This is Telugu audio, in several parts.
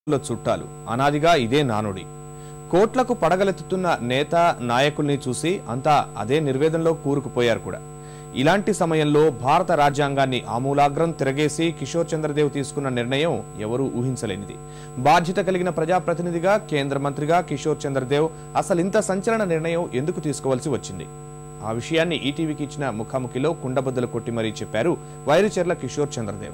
లో చుట్టాలు అనాదిగా ఇదే నానుడి కోట్లకు పడగలెత్తుతున్న నేత నాయకుల్ని చూసి అంతా అదే నిర్వేదంలో కూరుకుపోయారు కూడా ఇలాంటి సమయంలో భారత రాజ్యాంగాన్ని ఆమూలాగ్రం తిరగేసి కిషోర్ చంద్రదేవ్ తీసుకున్న నిర్ణయం ఎవరూ ఊహించలేనిది బాధ్యత కలిగిన ప్రజాప్రతినిధిగా కేంద్ర మంత్రిగా కిషోర్ చంద్రదేవ్ అసలు ఇంత సంచలన నిర్ణయం ఎందుకు తీసుకోవాల్సి వచ్చింది ఆ విషయాన్ని ఈటీవీకి ఇచ్చిన ముఖాముఖిలో కుండబద్దలు కొట్టి మరీ చెప్పారు వైరుచెర్ల కిషోర్ చంద్రదేవ్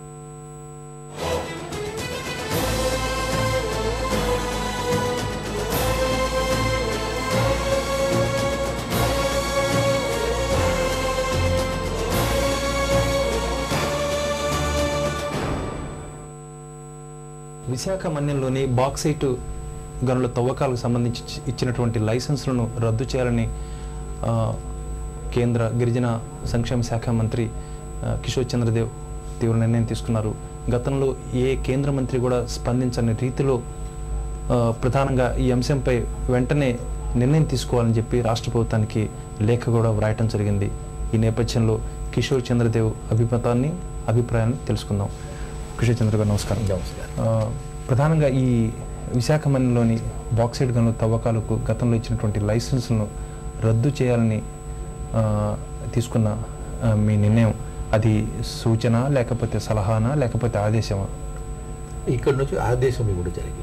విశాఖ మన్యంలోని బాక్సైట్ గనుల తవ్వకాలకు సంబంధించి ఇచ్చి- ఇచ్చినటువంటి లైసెన్సులను రద్దు చేయాలని ఆ, కేంద్ర గిరిజన సంక్షేమ శాఖ మంత్రి ఆ, కిషోర్ చంద్రదేవ్ తీవ్ర నిర్ణయం తీసుకున్నారు గతంలో ఏ కేంద్ర మంత్రి కూడా స్పందించని రీతిలో ఆ, ప్రధానంగా ఈ అంశంపై వెంటనే నిర్ణయం తీసుకోవాలని చెప్పి రాష్ట్ర ప్రభుత్వానికి లేఖ కూడా వ్రాయటం జరిగింది ఈ నేపథ్యంలో కిషోర్ చంద్రదేవ్ అభిమతాన్ని అభిప్రాయాన్ని తెలుసుకుందాం కిషోర్ చంద్ర గారు నమస్కారం నమస్కారం. ఆ, ప్రధానంగా ఈ విశాఖమన్యంలోని బాక్సైడ్ గనుల తవ్వకాలకు గతంలో ఇచ్చినటువంటి లైసెన్సులను రద్దు చేయాలని ఆ, తీసుకున్న ఆ, మీ నిర్ణయం అది సూచన లేకపోతే సలహానా లేకపోతే ఆదేశమా ఇక్కడ నుంచి ఆదేశం ఇవ్వడం జరిగింది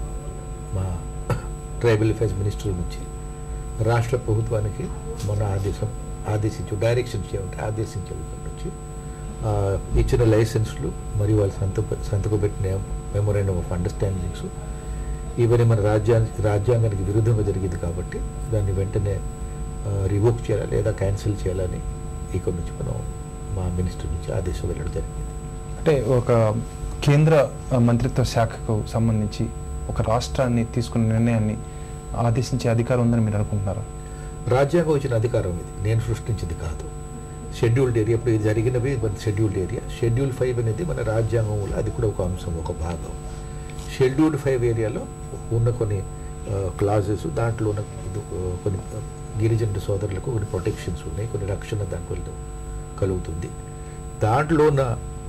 మా ట్రైబల్ అఫైర్స్ మినిస్టర్ నుంచి రాష్ట్ర ప్రభుత్వానికి మొన్న ఆదేశం ఆదేశించు డైరెక్షన్ చేయమంటే ఆదేశించడం నుంచి ఆ, ఇచ్చిన లైసెన్స్లు మరియు వాళ్ళు సంతక సంతకం పెట్టిన మెమోరాండం ఆఫ్ అండర్స్టాండింగ్స్ ఇవన్నీ మన రాజ్యాంగ రాజ్యాంగానికి విరుద్ధంగా జరిగింది కాబట్టి దాన్ని వెంటనే రివోక్ చేయాలి లేదా క్యాన్సిల్ చేయాలని ఇక్కడ నుంచి మనం మా మినిస్టర్ నుంచి ఆదేశం వెళ్ళడం జరిగింది అంటే ఒక కేంద్ర ఆ, మంత్రిత్వ శాఖకు సంబంధించి ఒక రాష్ట్రాన్ని తీసుకున్న నిర్ణయాన్ని ఆదేశించే అధికారం ఉందని మీరు అనుకుంటున్నారా రాజ్యాంగం వచ్చిన అధికారం ఇది నేను సృష్టించింది కాదు షెడ్యూల్డ్ ఏరియా ఇప్పుడు ఇది జరిగినవి మన షెడ్యూల్డ్ ఏరియా షెడ్యూల్ ఫైవ్ అనేది మన రాజ్యాంగంలో అది కూడా ఒక అంశం ఒక భాగం షెడ్యూల్డ్ ఫైవ్ ఏరియాలో ఉన్న కొన్ని క్లాజెస్ దాంట్లో ఉన్న ఇది, ఆ, కొన్ని ఆ, గిరిజన సోదరులకు కొన్ని ప్రొటెక్షన్స్ ఉన్నాయి కొన్ని రక్షణ దాంట్లో కలుగుతుంది దాంట్లో ఉన్న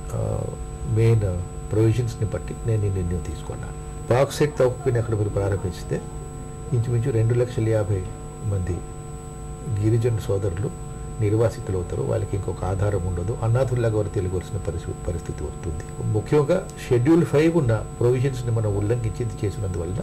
మెయిన్ ప్రొవిజన్స్ని బట్టి నేను ఈ నిర్ణయం తీసుకున్నాను బాక్సెట్ తవ్వుకుని అక్కడ మీరు ప్రారంభిస్తే ఇంచుమించు రెండు లక్షల యాభై మంది గిరిజన సోదరులు నిర్వాసితులు అవుతారు వాళ్ళకి ఇంకొక ఆధారం ఉండదు అన్నాథుల్లాగా వారు తెలియవలసిన పరిస్థితి పరిస్థితి వస్తుంది ముఖ్యంగా షెడ్యూల్ ఫైవ్ ఉన్న ప్రొవిజన్స్ని మనం ఉల్లంఘించి ఇది చేసినందువల్ల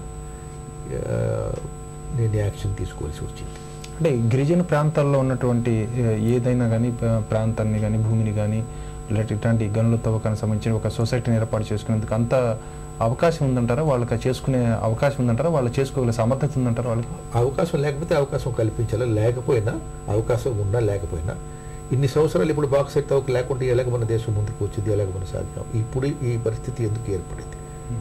ఆ, నేను యాక్షన్ తీసుకోవాల్సి వచ్చింది అంటే గిరిజన ప్రాంతాల్లో ఉన్నటువంటి ఏ, ఏదైనా కానీ ప్రాంతాన్ని కానీ భూమిని కానీ ఇలాంటి ఇట్లాంటి గనుల తవ్వకానికి సంబంధించిన ఒక సొసైటీని ఏర్పాటు చేసుకునేందుకు అంత అవకాశం ఉందంటారా వాళ్ళకి చేసుకునే అవకాశం ఉందంటారా వాళ్ళు చేసుకోగల సమర్థత ఉందంటారా వాళ్ళకి అవకాశం లేకపోతే అవకాశం కల్పించాలి లేకపోయినా అవకాశం ఉన్నా లేకపోయినా ఇన్ని సంవత్సరాలు ఇప్పుడు బాక్స్ సెట్ అవ్వక లేకుంటే ఎలాగ మన దేశం ముందుకు వచ్చింది ఎలాగ మనం సాధ్యం ఇప్పుడు ఈ పరిస్థితి ఎందుకు ఏర్పడింది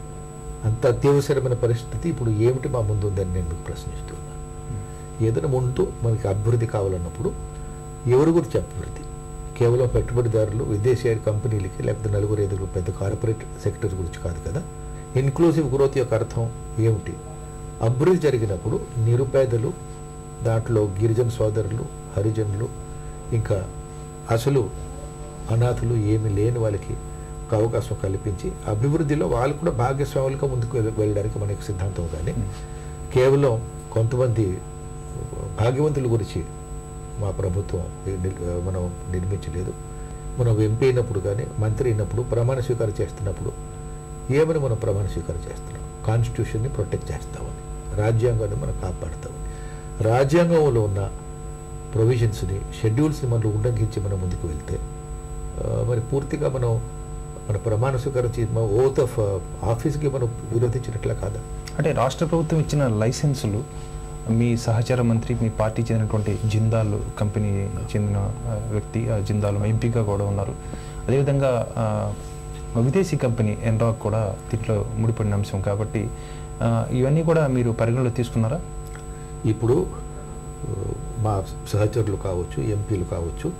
అంత అత్యవసరమైన పరిస్థితి ఇప్పుడు ఏమిటి మా ముందు ఉందని నేను మీకు ప్రశ్నిస్తున్నాను ఏదైనా ముందు మనకి అభివృద్ధి కావాలన్నప్పుడు ఎవరి గురించి అభివృద్ధి కేవలం పెట్టుబడిదారులు విదేశీ కంపెనీలకి లేకపోతే నలుగురు ఐదుగురు పెద్ద కార్పొరేట్ సెక్టర్ గురించి కాదు కదా ఇన్క్లూజివ్ గ్రోత్ యొక్క అర్థం ఏమిటి అభివృద్ధి జరిగినప్పుడు నిరుపేదలు దాంట్లో గిరిజన సోదరులు హరిజనులు ఇంకా అసలు అనాథులు ఏమీ లేని వాళ్ళకి ఒక అవకాశం కల్పించి అభివృద్ధిలో వాళ్ళు కూడా భాగస్వాములుగా ముందుకు వెళ్- వెళ్ళడానికి మనకి సిద్ధాంతం కానీ కేవలం కొంతమంది భాగ్యవంతుల గురించి మా ప్రభుత్వం నిర్- మనం నిర్మించలేదు మనం ఎంపీ అయినప్పుడు కానీ మంత్రి అయినప్పుడు ప్రమాణ స్వీకారం చేస్తున్నప్పుడు ఏమని మనం ప్రమాణ స్వీకారం చేస్తున్నాం కాన్స్టిట్యూషన్ని ప్రొటెక్ట్ చేస్తామని రాజ్యాంగాన్ని మనం కాపాడుతామని రాజ్యాంగంలో ఉన్న ప్రొవిజన్స్ని షెడ్యూల్స్ని మనం ఉల్లంఘించి మనం ముందుకు వెళ్తే ఆ, మరి పూర్తిగా మనం మన ప్రమాణ స్వీకారం చేసి మన ఓత్ ఆఫ్ ఆఫీస్కి మనం విరోధించినట్లే కాదా అంటే రాష్ట్ర ప్రభుత్వం ఇచ్చిన లైసెన్సులు మీ సహచర మంత్రి మీ పార్టీ చెందినటువంటి జిందాల్ కంపెనీ చెందిన ఆ, వ్యక్తి ఆ జిందాల్ ఎంపీగా కూడా ఉన్నారు అదేవిధంగా ఆ, విదేశీ కంపెనీ ఎన్రాక్ కూడా దీంట్లో ముడిపడిన అంశం కాబట్టి ఆ, ఇవన్నీ కూడా మీరు పరిగణలో తీసుకున్నారా ఇప్పుడు ఆ, మా సహచరులు కావచ్చు ఎంపీలు కావచ్చు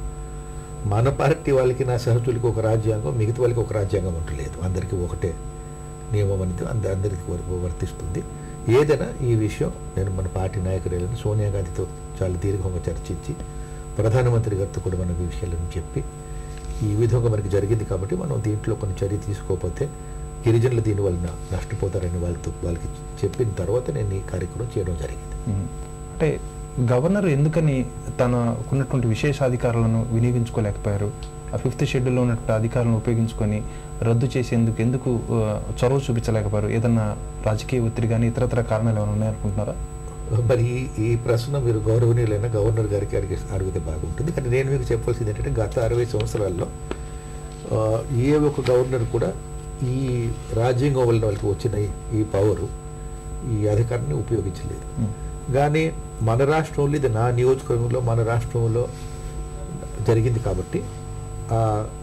మన పార్టీ వాళ్ళకి నా సహచరులకి ఒక రాజ్యాంగం మిగతా వాళ్ళకి ఒక రాజ్యాంగం ఉండలేదు అందరికీ ఒకటే నియమం అనేది అంద అందరికీ వర్- వర్తిస్తుంది ఏదైనా ఈ విషయం నేను మన పార్టీ నాయకురాలను సోనియా గాంధీతో చాలా దీర్ఘంగా చర్చించి ప్రధానమంత్రి గారితో కూడా మనం ఈ విషయాలను చెప్పి ఈ విధంగా మనకి జరిగింది కాబట్టి మనం దీంట్లో కొన్ని చర్య తీసుకోకపోతే గిరిజనులు దీని వలన నష్టపోతారని వాళ్ళతో వాళ్ళకి చెప్పిన తర్వాత నేను ఈ కార్యక్రమం చేయడం జరిగింది ఉమ్. అంటే గవర్నర్ ఎందుకని తనకున్నటువంటి విశేషాధికారాలను వినియోగించుకోలేకపోయారు ఆ ఫిఫ్త్ షెడ్యూల్లో ఉన్నటువంటి అధికారులను ఉపయోగించుకొని రద్దు చేసేందుకు ఎందుకు ఆ, చొరవ చూపించలేకపోయారు ఏదన్నా రాజకీయ ఒత్తిడి కానీ ఇతరతర కారణాలు ఏమైనా ఉన్నాయనుకుంటున్నారా మరి ఈ- ఈ ప్రశ్న మీరు గౌరవనీయులైన గవర్నర్ గారికి అడిగి అడిగితే బాగుంటుంది కానీ నేను మీకు చెప్పాల్సింది ఏంటంటే గత అరవై సంవత్సరాల్లో ఆ, ఏ ఒక గవర్నర్ కూడా ఈ రాజ్యాంగం వలన వాళ్ళకి వచ్చిన ఈ- ఈ పవరు ఈ అధికారాన్ని ఉపయోగించలేదు ఉమ్. కానీ మన రాష్ట్రంలో ఇది నా నియోజకవర్గంలో మన రాష్ట్రంలో జరిగింది కాబట్టి ఆ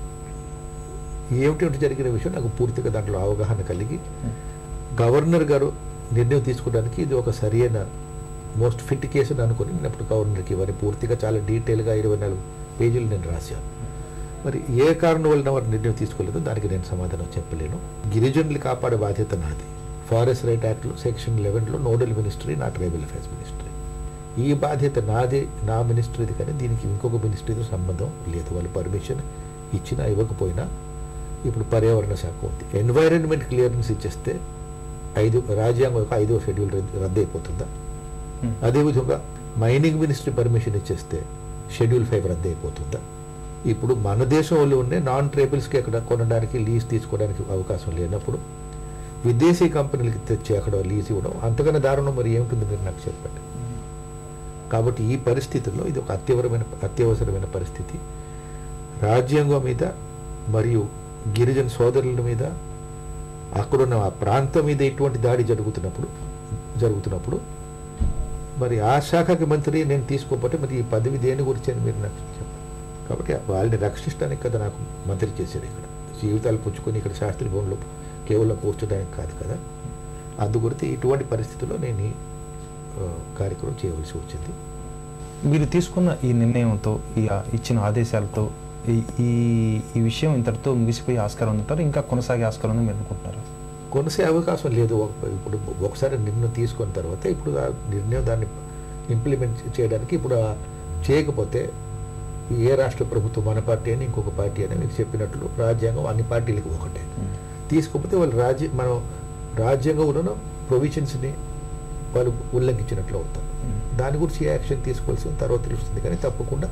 ఏమిటి జరిగిన విషయం నాకు పూర్తిగా దాంట్లో అవగాహన కలిగి గవర్నర్ గారు నిర్ణయం తీసుకోవడానికి ఇది ఒక సరియైన మోస్ట్ ఫిట్ కేసు అని అనుకుని నేను అప్పుడు గవర్నర్కి ఇవ్వని పూర్తిగా చాలా డీటెయిల్గా ఇరవై నాలుగు పేజీలు నేను రాశాను మరి ఏ కారణం వలన వారు నిర్ణయం తీసుకోలేదో దానికి నేను సమాధానం చెప్పలేను గిరిజనులు కాపాడే బాధ్యత నాది ఫారెస్ట్ రైట్ యాక్ట్లో సెక్షన్ లెవెన్లో నోడల్ మినిస్ట్రీ నా ట్రైబల్ అఫైర్స్ మినిస్ట్రీ ఈ బాధ్యత నాదే నా మినిస్ట్రీది కానీ దీనికి ఇంకొక మినిస్ట్రీతో సంబంధం లేదు వాళ్ళు పర్మిషన్ ఇచ్చినా ఇవ్వకపోయినా ఇప్పుడు పర్యావరణ శాఖ ఉంది ఎన్వైరన్మెంట్ క్లియరెన్స్ ఇచ్చేస్తే ఐదు రాజ్యాంగం యొక్క ఐదో షెడ్యూల్ రద్దు రద్దు అయిపోతుందా ఉమ్. అదేవిధంగా మైనింగ్ మినిస్ట్రీ పర్మిషన్ ఇచ్చేస్తే షెడ్యూల్ ఫైవ్ రద్దు అయిపోతుందా ఇప్పుడు మన దేశంలో ఉండే నాన్ ట్రైబల్స్కి అక్కడ కొనడానికి లీజ్ తీసుకోవడానికి అవకాశం లేనప్పుడు విదేశీ కంపెనీలకి తెచ్చి అక్కడ లీజ్ ఇవ్వడం అంతకన్నా దారుణం మరి ఏముంటుంది మీరు నాకు చెప్పండి కాబట్టి ఈ పరిస్థితుల్లో ఇది ఒక అత్యవరమైన అత్యవసరమైన పరిస్థితి రాజ్యాంగం మీద మరియు గిరిజన సోదరుల మీద అక్కడున్న ఆ ప్రాంతం మీద ఇటువంటి దాడి జరుగుతున్నప్పుడు జరుగుతున్నప్పుడు మరి ఆ శాఖకి మంత్రి నేను తీసుకోకపోతే మరి ఈ పదవి దేని గురించి అని మీరు నాకు చెప్పండి కాబట్టి వాళ్ళని రక్షించడానికి కదా నాకు మంత్రి చేశారు ఇక్కడ జీవితాలు పుచ్చుకొని ఇక్కడ శాస్త్రి భవన్లో కేవలం కూర్చోడానికి కాదు కదా అందుగురించి ఇటువంటి పరిస్థితుల్లో నేను ఈ ఆ, కార్యక్రమం చేయవలసి వచ్చింది మీరు తీసుకున్న ఈ నిర్ణయంతో ఈ ఆ ఇచ్చిన ఆదేశాలతో ఈ ఈ ఈ విషయం ఇంతటితో ముగిసిపోయే ఆస్కారం ఉందంటారు ఇంకా కొనసాగే ఆస్కారం ఉందని మీరు అనుకుంటున్నారా కొనసే అవకాశం లేదు ఒక- ఇప్పుడు ఒకసారి నిర్ణయం తీసుకున్న తర్వాత ఇప్పుడు ఆ నిర్ణయం దాన్ని ఇంప్లిమెంట్ చేయడానికి ఇప్పుడు ఆ చేయకపోతే ఏ రాష్ట్ర ప్రభుత్వం మన పార్టీ అని ఇంకొక పార్టీ అని మీకు చెప్పినట్లు రాజ్యాంగం అన్ని పార్టీలకు ఒకటే తీసుకోకపోతే వాళ్ళు రాజ్య మనం రాజ్యాంగంలో ఉన్న ప్రొవిజన్స్ని వాళ్ళు ఉల్లంఘించినట్లు అవుతారు Hmm. దాని గురించి ఏ యాక్షన్ తీసుకోవాల్సిన తర్వాత తెలుస్తుంది కానీ తప్పకుండా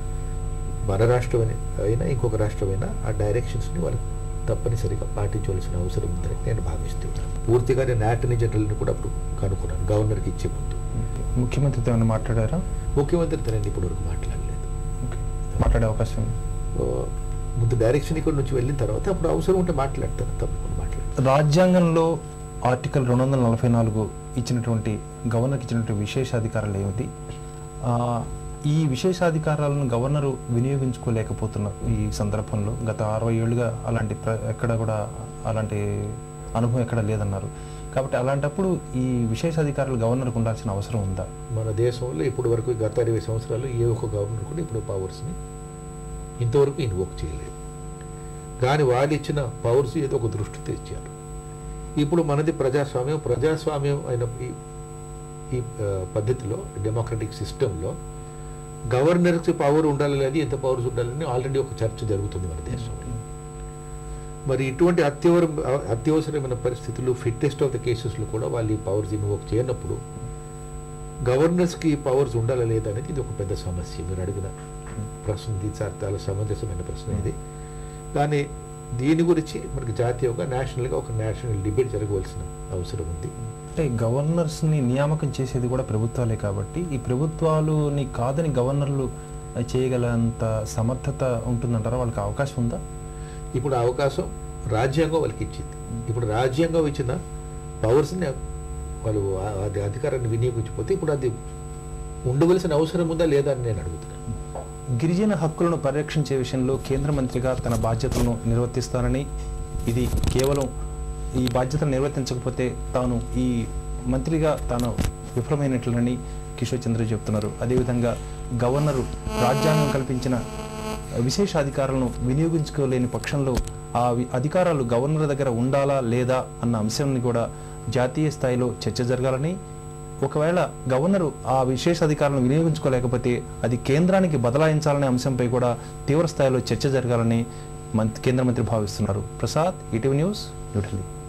మన రాష్ట్రం అయినా ఇంకొక రాష్ట్రమైనా ఆ డైరెక్షన్స్ని వాళ్ళు తప్పనిసరిగా పాటించవలసిన అవసరం ఉందని నేను భావిస్తున్నాను పూర్తిగా నేను అటార్నీ జనరల్ని కూడా అప్పుడు కనుక్కున్నాను గవర్నర్కి ఇచ్చే ముందు ముఖ్యమంత్రితో ఏమైనా మాట్లాడారా ముఖ్యమంత్రితో నేను ఇప్పటివరకు మాట్లాడలేదు ఓకే. మాట్లాడే అవకాశం ఉంది. ఓ, ముందు డైరెక్షన్ ఇక్కడ నుంచి వెళ్ళిన తర్వాత అప్పుడు అవసరం ఉంటే మాట్లాడతాను తప్పకుండా మాట్లాడతాను రాజ్యాంగంలో ఆర్టికల్ రెండు వందల నలభై నాలుగు ఇచ్చినటువంటి గవర్నర్కి ఇచ్చినటువంటి విశేషాధికారాలు ఏమిటి ఆ, ఈ విశేషాధికారాలను గవర్నరు వినియోగించుకోలేకపోతున్న ఈ సందర్భంలో గత అరవై ఏళ్ళుగా అలాంటి ప్ర ఎక్కడ కూడా అలాంటి అనుభవం ఎక్కడ లేదన్నారు కాబట్టి అలాంటప్పుడు ఈ విశేషాధికారాలు గవర్నర్కు ఉండాల్సిన అవసరం ఉందా మన దేశంలో ఇప్పటి వరకు గత ఇరవై సంవత్సరాలు ఏ ఒక్క గవర్నర్ కూడా ఇప్పుడు పవర్స్ని ఇంతవరకు ఇన్వోక్ చేయలేదు కానీ వాళ్ళు ఇచ్చిన పవర్స్ ఏదో ఒక దృష్టితో ఇచ్చారు ఇప్పుడు మనది ప్రజాస్వామ్యం ప్రజాస్వామ్యం అయిన ఈ ఈ ఆ, పద్ధతిలో డెమోక్రటిక్ సిస్టంలో గవర్నర్కి పవర్ ఉండాలి లేదు ఎంత పవర్స్ ఉండాలని ఆల్రెడీ ఒక చర్చ జరుగుతుంది మన దేశంలో మరి ఇటువంటి అత్యవరం అత్యవసరమైన పరిస్థితులు ఫిట్టెస్ట్ ఆఫ్ ద కేసెస్లో కూడా వాళ్ళు ఈ పవర్స్ ఇన్వోక్ చేయనప్పుడు గవర్నర్స్కి పవర్స్ ఉండాలా లేదా అనేది ఇది ఒక పెద్ద సమస్య మీరు అడిగిన ప్రశ్న ఇది చాలా చాలా సమంజసమైన ప్రశ్న ఇది కానీ దీని గురించి మనకి జాతీయంగా నేషనల్గా ఒక నేషనల్ డిబేట్ జరగవలసిన అవసరం ఉంది అంటే గవర్నర్స్ని నియామకం చేసేది కూడా ప్రభుత్వాలే కాబట్టి ఈ ప్రభుత్వాలుని కాదని గవర్నర్లు చేయగలంత సమర్థత ఉంటుందంటారా వాళ్ళకి అవకాశం ఉందా ఇప్పుడు ఆ అవకాశం రాజ్యాంగం వాళ్ళకి ఇచ్చింది ఇప్పుడు రాజ్యాంగం ఇచ్చిన పవర్స్ని వాళ్ళు ఆ- అది అధికారాన్ని వినియోగించకపోతే ఇప్పుడు అది ఉండవలసిన అవసరం ఉందా లేదా అని నేను అడుగుతున్నాను గిరిజన హక్కులను పరిరక్షించే విషయంలో కేంద్ర మంత్రిగా తన బాధ్యతలను నిర్వర్తిస్తానని ఇది కేవలం ఈ బాధ్యతలు నిర్వర్తించకపోతే తాను ఈ మంత్రిగా తాను విఫలమైనట్లని కిషోర్ చంద్ర చెప్తున్నారు అదేవిధంగా గవర్నరు రాజ్యాంగం కల్పించిన విశేష అధికారాలను వినియోగించుకోలేని పక్షంలో ఆ వి- అధికారాలు గవర్నర్ దగ్గర ఉండాలా లేదా అన్న అంశాన్ని కూడా జాతీయ స్థాయిలో చర్చ జరగాలని ఒకవేళ గవర్నరు ఆ విశేష అధికారాలను వినియోగించుకోలేకపోతే అది కేంద్రానికి బదలాయించాలనే అంశంపై కూడా తీవ్ర స్థాయిలో చర్చ జరగాలని మంత్ కేంద్ర మంత్రి భావిస్తున్నారు ప్రసాద్ ఈటీవీ న్యూస్ న్యూఢిల్లీ